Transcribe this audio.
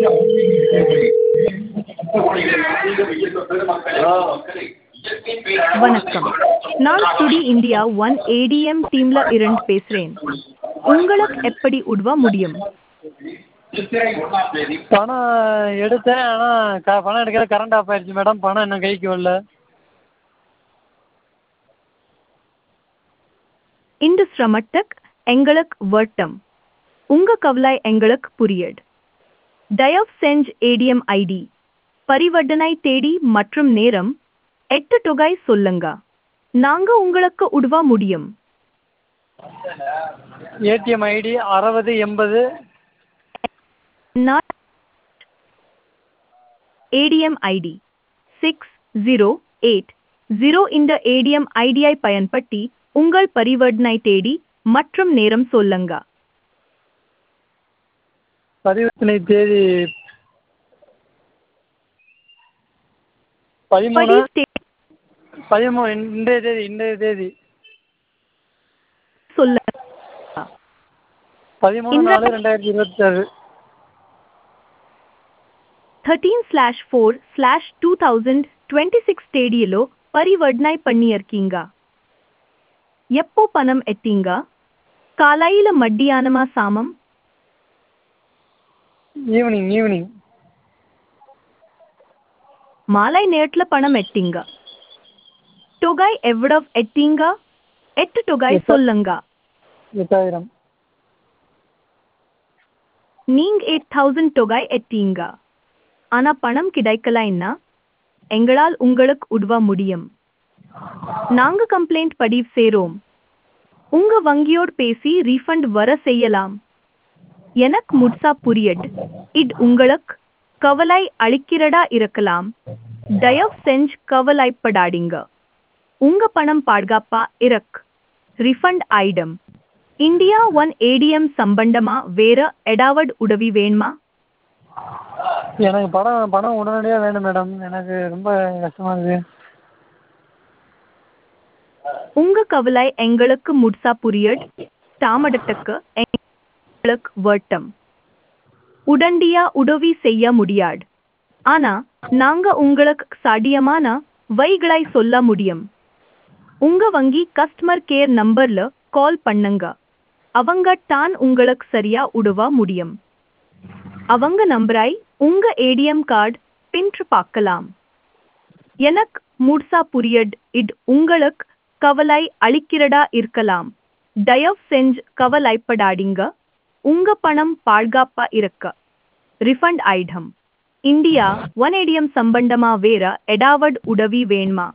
வணக்கம் நான் சுடி India one ATM டீம்ல இருந்து பேசுறேன் உங்களுக்கு எப்படி உதவ முடியும் பணம் எடுத்தேன் ஆனால் க பணம் எடுக்கல கரண்ட் ஆஃப் ஆயிடுச்சு மேடம் பணம் இன்னும் கைக்கு வரல இந்த சிரமத்துக்கு எங்களுக்கு வருத்தம் உங்க கவலை எங்களுக்கு புரியுது தயவு செஞ்சு ஏடிஎம் ஐடி பரிவர்த்தனை தேதி மற்றும் நேரம் எட்டு தொகை சொல்லுங்க நாங்க உங்களுக்கு உதவ முடியும் ஏடிஎம் ஐடி அறுபது எண்பது நான் ATM ID six zero eight zero இந்த ஏடிஎம் ஐடியை பயன்படுத்தி உங்கள் பரிவர்த்தனை தேதி மற்றும் நேரம் சொல்லுங்க பரிவர்த்தனை தேதி பதிமூணு பதிவு தேதி பதிமூணு இன்றைய தேதி இன்றைய தேதி சொல்லுங்க பதிமூணு இந்த- நாலு ரெண்டாயிரத்தி இருபத்தாறு thirteen slash four slash two thousand twenty six తేదీలో పరివర్తனை பண்ணியிருக்கீங்க எப்போ பணம் எட்டீங்க காலையில மத்தியானமா சாமம் ஈவினிங் ஈவினிங் மாலை நேரத்துல பணம் எட்டீங்க தொகை எவ்வளவு எட்டீங்க எட்டு தொகை எட்டு. சொல்லுங்க எட்டாயிரம் நீங்க எயிட் தௌசண்ட் தொகை எட்டீங்க ஆனா பணம் கிடைக்கலைன்னா எங்களால் உங்களுக்கு உதவ முடியும் நாங்க கம்ப்ளைண்ட் பதிவு செய்றோம் உங்க வங்கியோடு பேசி ரீஃபண்ட் வர செய்யலாம் எனக்கு முட்சா புரியட் இது உங்களுக்கு கவலை அளிக்கிறதா இருக்கலாம் தயவு செஞ்சு கவலைப்படாதீங்க உங்க பணம் பாதுகாப்பா இருக்கு refund item India one ATM சம்பந்தமா வேற ஏதாவது உதவி வேணுமா எனக்கு பணம் பணம் உடனடியாக வேணும் மேடம் எனக்கு ரொம்ப கஷ்டமாக இருக்குது உங்க கவலை எங்களுக்கு முட்சா புரியட் தாமதத்துக்கு எங்களுக்கு வருத்தம் உடனடியா உதவி செய்ய முடியாது ஆனா நாங்க உங்களுக்கு சாத்தியமான வைகளை சொல்ல முடியும் உங்க வங்கி கஸ்டமர் கேர் நம்பர்ல கால் பண்ணுங்க அவங்க தான் உங்களுக்கு சரியா உதவ முடியும் அவங்க நம்பரை உங்க ஏடிஎம் கார்டு பின்று பார்க்கலாம் எனக்கு முட்சா புரியட் இது உங்களுக்கு கவலை அளிக்கிறதா இருக்கலாம் தயவு செஞ்சு கவலைப்படாதீங்க உங்க பணம் பாதுகாப்பா இருக்க refund item India one ATM சம்பந்தமா வேற எடாவட் உதவி வேணுமா